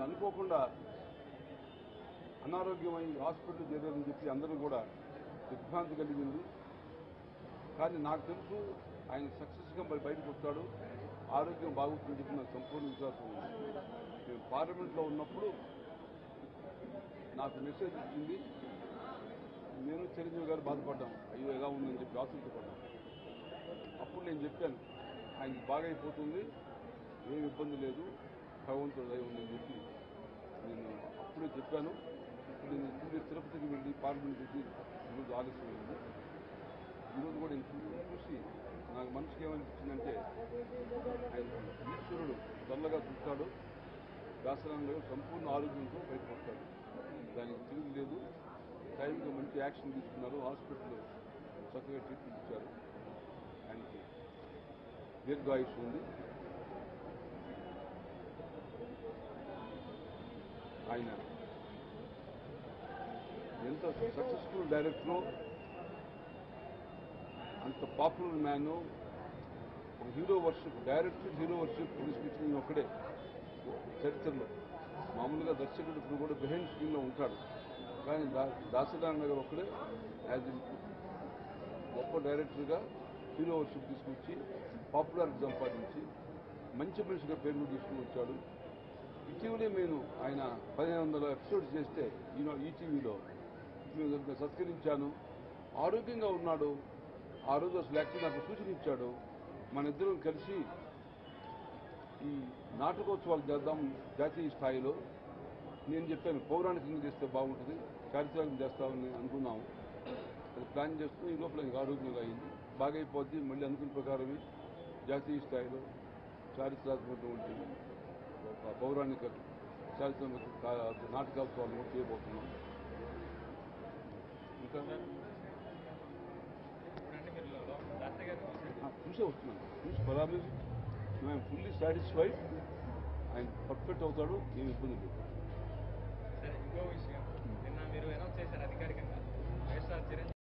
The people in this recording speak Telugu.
అనుకోకుండా అనారోగ్యమై హాస్పిటల్ చేరారని చెప్పి అందరూ కూడా దిగ్భ్రాంతి కలిగింది కానీ నాకు తెలుసు ఆయన సక్సెస్గా మరి బయటకు వస్తాడు ఆరోగ్యం బాగుంటుందని చెప్పి నాకు సంపూర్ణ విశ్వాసం ఉంది నేను పార్లమెంట్లో ఉన్నప్పుడు నాకు మెసేజ్ ఇచ్చింది నేను చిరంజీవి గారు బాధపడ్డాం అయ్యో ఎలా ఉందని చెప్పి ఆశించబడ్డాం అప్పుడు నేను చెప్పాను ఆయనకి బాగా అయిపోతుంది ఏం ఇబ్బంది లేదు భగవంతుడు దయ ఉందని చెప్పి నేను అప్పుడే చెప్పాను ఇప్పుడు నేను ఇప్పుడే తిరుపతికి వెళ్ళి పార్లమెంట్ వచ్చి ఈరోజు ఆలస్యమైంది ఈరోజు కూడా నేను చూ- చూసి నాకు మనసుకి ఏమనిపించిందంటే ఆయన ఈశ్వరుడు తొందరగా చూస్తాడు వ్యాసనంలో సంపూర్ణ ఆరోగ్యంతో బయటపడతాడు దానికి తిరిగి లేదు టైంకి మంచి యాక్షన్ తీసుకున్నారు హాస్పిటల్ చక్కగా ట్రీట్మెంట్ ఇచ్చారు ఆయనకి దీర్ఘాయుష్ ఉంది ఆయన ఎంత సక్సెస్ఫుల్ డైరెక్టరో అంత పాపులర్ మ్యాన్ ఒక hero worship director hero worship తీసుకొచ్చిన ఒక్కడే చరిత్రలో మామూలుగా దర్శకుడు ఇప్పుడు కూడా బిహైండ్ స్క్రీన్ లో ఉంటాడు కానీ దా- దాసనారాయణ గారు ఒక్కడే యాజ్ గొప్ప డైరెక్టర్గా హీరో వర్షిప్ తీసుకొచ్చి పాపులారిటీ సంపాదించి మంచి మనిషిగా పేరు తీసుకుని వచ్చాడు ఇటీవలే నేను ఆయన పదిహేను వందల ఎపిసోడ్స్ చేస్తే ఈనో ఈటీవీలో నేను సత్కరించాను ఆరోగ్యంగా ఉన్నాడు ఆ రోజు అసలు యాక్చువల్ నాకు సూచన ఇచ్చాడు మన ఇద్దరం కలిసి ఈ నాటకోత్సవాలు చేద్దాం జాతీయ స్థాయిలో నేను చెప్పాను పౌరాణికంగా చేస్తే బాగుంటుంది చారిత్రకం చేస్తామని అనుకున్నాము అది ప్లాన్ చేస్తూ ఈ లోపల ఇంకా ఆరోగ్యంగా అయింది బాగా అయిపోద్ది మళ్ళీ అనుకున్న ప్రకారమే జాతీయ స్థాయిలో చారిత్రాత్మకటువంటి ఒక పౌరాణిక చారిత్రాత్మక కా- నాటకోత్సవాలు కూడా చేయబోతున్నాం ఇంకా ఇప్పుడంటే మీరు లో- డాక్టర్ గారిని చూశారు ఆ, చూసే వస్తున్నాను చూసి పరామర్శ మేము ఫుల్లీ సాటిస్ఫైడ్ ఆయన పర్ఫెక్ట్ అవుతాడు ఏమి ఇబ్బంది లేదు సరే ఇంకో విషయం నిన్న మీరు అనౌన్స్ చేశారు అధికారికంగా వైఎస్ఆర్ చిరంజీవి